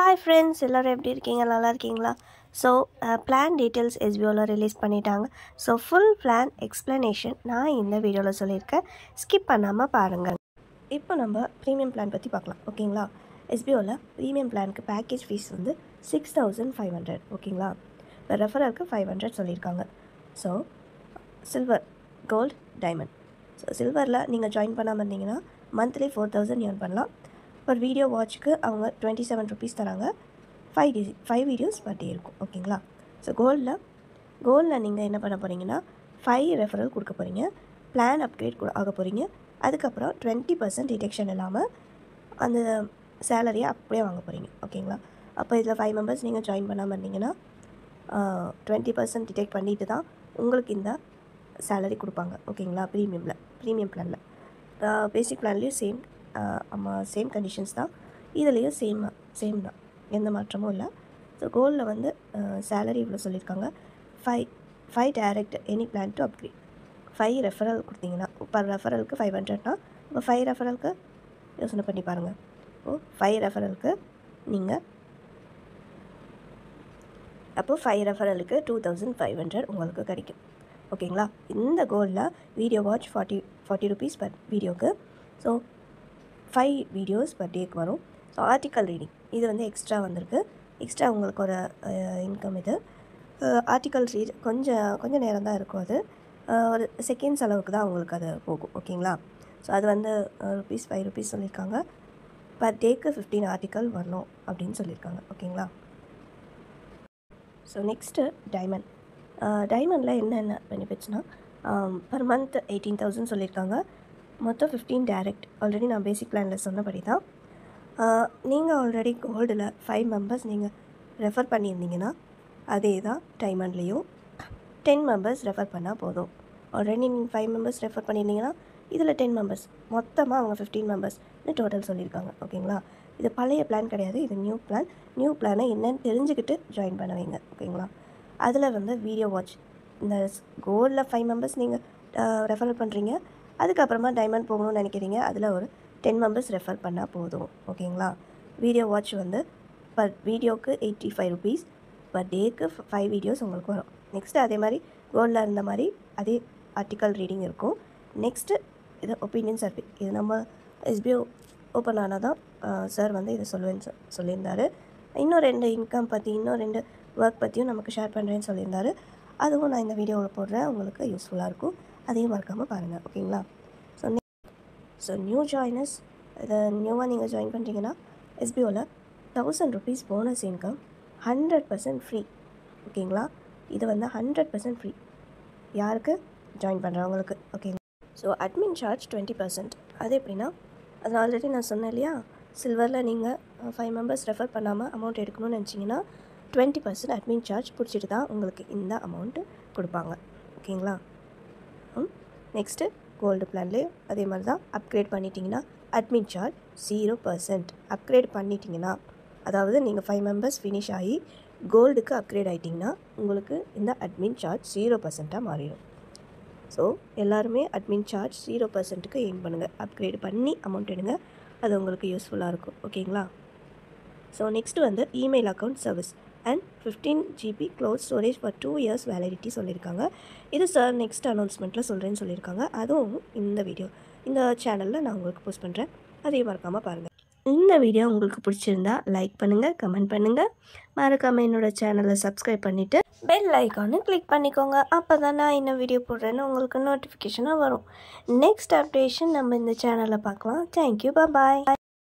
hi friends எல்லோரும் எப்படி இருக்கீங்க நல்லா இருக்கீங்களா ஸோ பிளான் டீட்டெயில்ஸ் எஸ்பிஓவில் ரிலீஸ் பண்ணிட்டாங்க ஸோ ஃபுல் பிளான் எக்ஸ்ப்ளனேஷன் நான் இந்த வீடியோவில் சொல்லியிருக்கேன் ஸ்கிப் பண்ணாமல் பாருங்கள் இப்போ நம்ம ப்ரீமியம் பிளான் பற்றி பார்க்கலாம் ஓகேங்களா எஸ்பிஓவில் ப்ரீமியம் பிளானுக்கு பேக்கேஜ் ஃபீஸ் வந்து சிக்ஸ் தௌசண்ட் ஃபைவ் ஹண்ட்ரட் ஓகேங்களா இப்போ ரெஃபரலுக்கு ஃபைவ் ஹண்ட்ரட் சொல்லியிருக்காங்க so silver gold diamond so சில்வரில் நீங்கள் ஜாயின் பண்ணாமல் இருந்தீங்கன்னா மந்த்லி ஃபோர் தௌசண்ட் ஏர்ன் பண்ணலாம் ஒரு வீடியோ வாட்ச்க்கு அவங்க டுவெண்ட்டி செவன் ருபீஸ் தராங்க five day five videos per day இருக்கும் ஓகேங்களா ஸோ கோல்டில் கோல்டில் நீங்கள் என்ன பண்ண போகிறீங்கன்னா ஃபைவ் ரெஃபரல் கொடுக்க போகிறீங்க பிளான் அப்கிரேட் கூட ஆக போகிறீங்க அதுக்கப்புறம் டுவெண்ட்டி பர்சன்ட் டிடெக்ஷன் இல்லாமல் அந்த சேலரியை அப்படியே வாங்க போகிறீங்க ஓகேங்களா அப்போ இதில் ஃபைவ் மெம்பர்ஸ் நீங்கள் ஜாயின் பண்ணாமல் இருந்தீங்கன்னா டுவெண்ட்டி பர்சன்ட் டிடெக்ட் பண்ணிட்டு தான் உங்களுக்கு இந்த சேலரி கொடுப்பாங்க ஓகேங்களா ப்ரீமியமில் ப்ரீமியம் பிளானில் பேசிக் பிளான்லேயும் சேம் ஆமாம் சேம் கண்டிஷன்ஸ் தான் இதுலேயும் சேம் சேம் தான் எந்த மாற்றமும் இல்லை ஸோ கோல்டில் வந்து சேலரி இவ்வளோ சொல்லியிருக்காங்க five five direct any plan to upgrade five referral கொடுத்தீங்கன்னா பர் ரெஃபரலுக்கு ஃபைவ் ஹண்ட்ரட்னா இப்போ ஃபைவ் ரெஃபரலுக்கு யோசனை பண்ணி பாருங்கள் இப்போது ஃபைவ் ரெஃபரலுக்கு நீங்கள் அப்போது ஃபைவ் ரெஃபரலுக்கு டூ தௌசண்ட் ஃபைவ் ஹண்ட்ரட் உங்களுக்கு கிடைக்கும் ஓகேங்களா இந்த கோலில் video watch forty forty rupees per வீடியோக்கு ஸோ ஃபைவ் வீடியோஸ் பர் டேக்கு வரும் ஸோ ஆர்டிக்கல் ரீடிங் இது வந்து எக்ஸ்ட்ரா வந்திருக்கு எக்ஸ்ட்ரா உங்களுக்கு ஒரு இன்கம் இது ஆர்டிக்கல் ரீட் கொஞ்சம் கொஞ்சம் நேரம் தான் இருக்கும் அது ஒரு செகண்ட்ஸ் அளவுக்கு தான் உங்களுக்கு அது போகும் ஓகேங்களா ஸோ அது வந்து ருபீஸ் ஃபைவ் ருபீஸ் சொல்லியிருக்காங்க பர் டேக்கு ஃபிஃப்டீன் ஆர்டிக்கல் வரணும் அப்படின்னு சொல்லியிருக்காங்க ஓகேங்களா ஸோ நெக்ஸ்ட்டு டைமண்ட் டைமண்டில் என்னென்ன பெனிஃபிட்ஸ்னால் பர் மந்த் எயிட்டீன் தௌசண்ட் சொல்லியிருக்காங்க மொத்தம் ஃபிஃப்டீன் டேரக்ட் ஆல்ரெடி நான் பேசிக் பிளானில் சொன்னபடி தான் நீங்கள் ஆல்ரெடி கோல்டில் ஃபைவ் மெம்பர்ஸ் நீங்கள் ரெஃபர் பண்ணியிருந்தீங்கன்னா அதே தான் டைமண்ட்லேயும் டென் மெம்பர்ஸ் ரெஃபர் பண்ணால் போதும் ஆல்ரெடி நீங்கள் ஃபைவ் மெம்பர்ஸ் ரெஃபர் பண்ணியிருந்தீங்கன்னா இதில் டென் மெம்பர்ஸ் மொத்தமாக அவங்க ஃபிஃப்டீன் மெம்பர்ஸ்னு டோட்டல் சொல்லியிருக்காங்க ஓகேங்களா இது பழைய பிளான் கிடையாது இது நியூ பிளான் நியூ பிளானை என்னன்னு தெரிஞ்சுக்கிட்டு ஜாயின் பண்ண வைங்க ஓகேங்களா அதில் வந்து வீடியோ வாட்ச் இந்த கோல்டில் ஃபைவ் மெம்பர்ஸ் நீங்கள் ரெஃபர் பண்ணுறீங்க அதுக்கப்புறமா டைமண்ட் போகணும்னு நினைக்கிறீங்க அதில் ஒரு டென் மெம்பர்ஸ் ரெஃபர் பண்ணால் போதும் ஓகேங்களா வீடியோ வாட்ச் வந்து பர் வீடியோக்கு எயிட்டி ஃபைவ் ருபீஸ் பர் டேக்கு ஃபைவ் வீடியோஸ் உங்களுக்கு வரும் நெக்ஸ்ட்டு அதே மாதிரி கோல்டில் இருந்த மாதிரி அதே ஆர்டிக்கல் ரீடிங் இருக்கும் நெக்ஸ்ட்டு இது ஒப்பீனியன் சர்வே இது நம்ம எஸ்பிஓ ஓப்பன் ஆனால் தான் சார் வந்து இதை சொல்லுவேன்னு சொ சொல்லியிருந்தாரு இன்னும் ரெண்டு இன்கம் பற்றி இன்னும் ரெண்டு ஒர்க் பற்றியும் நமக்கு ஷேர் பண்ணுறேன்னு சொல்லியிருந்தாரு அதுவும் நான் இந்த வீடியோவில் போடுறேன் உங்களுக்கு யூஸ்ஃபுல்லாக இருக்கும் அதையும் மறக்காமல் பாருங்கள் ஓகேங்களா ஸோ ஸோ நியூ ஜாயினர்ஸ் இதை நியூவாக நீங்கள் ஜாயின் பண்ணுறீங்கன்னா எஸ்பிஓவில் thousand rupees bonus income hundred percent free ஓகேங்களா இது வந்து ஹண்ட்ரட் பர்சன்ட் ஃப்ரீ யாருக்கு ஜாயின் பண்ணுறவங்களுக்கு ஓகேங்களா so admin charge twenty percent அது எப்படின்னா அது ஆல்ரெடி நான் சொன்னேன் இல்லையா சில்வரில் நீங்கள் ஃபைவ் மெம்பர்ஸ் ரெஃபர் பண்ணாமல் அமௌண்ட் எடுக்கணும்னு நினச்சிங்கன்னா டுவெண்ட்டி பர்சன்ட் அட்மின் சார்ஜ் பிடிச்சிட்டு தான் உங்களுக்கு இந்த அமௌண்ட்டு கொடுப்பாங்க ஓகேங்களா நெக்ஸ்ட்டு கோல்டு பிளான்லேயும் அதே மாதிரி தான் அப்கிரேட் பண்ணிட்டீங்கன்னா admin charge zero percent upgrade பண்ணிட்டீங்கன்னா அதாவது நீங்கள் ஃபைவ் மெம்பர்ஸ் ஃபினிஷ் ஆகி கோல்டுக்கு அப்கிரேட் ஆகிட்டிங்கன்னா உங்களுக்கு இந்த அட்மின் சார்ஜ் ஜீரோ பர்சண்ட்டாக மாறிடும் ஸோ எல்லாருமே அட்மின் சார்ஜ் ஜீரோ பர்சன்ட்டுக்கு எய்ம் பண்ணுங்கள் அப்கிரேட் பண்ணி அமௌண்ட் எடுங்க அது உங்களுக்கு யூஸ்ஃபுல்லாக இருக்கும் ஓகேங்களா ஸோ நெக்ஸ்ட்டு வந்து email account service and fifteen GB close storage for two years validity சொல்லியிருக்காங்க இது சார் நெக்ஸ்ட் அனௌன்ஸ்மெண்ட்டில் சொல்கிறேன்னு சொல்லியிருக்காங்க அதுவும் இந்த வீடியோ இந்த சேனலில் நான் உங்களுக்கு போஸ்ட் பண்ணுறேன் அதையும் மறக்காமல் பாருங்கள் இந்த வீடியோ உங்களுக்கு பிடிச்சிருந்தா லைக் பண்ணுங்கள் கமெண்ட் பண்ணுங்கள் மறக்காமல் என்னோடய சேனலை சப்ஸ்கிரைப் பண்ணிவிட்டு பெல் ஐக்கானு கிளிக் பண்ணிக்கோங்க அப்போ தான் நான் என்ன வீடியோ போடுறேன்னு உங்களுக்கு நோட்டிஃபிகேஷனாக வரும் நெக்ஸ்ட் அப்டேஷன் நம்ம இந்த சேனலில் பார்க்கலாம் தேங்க்யூ பாய்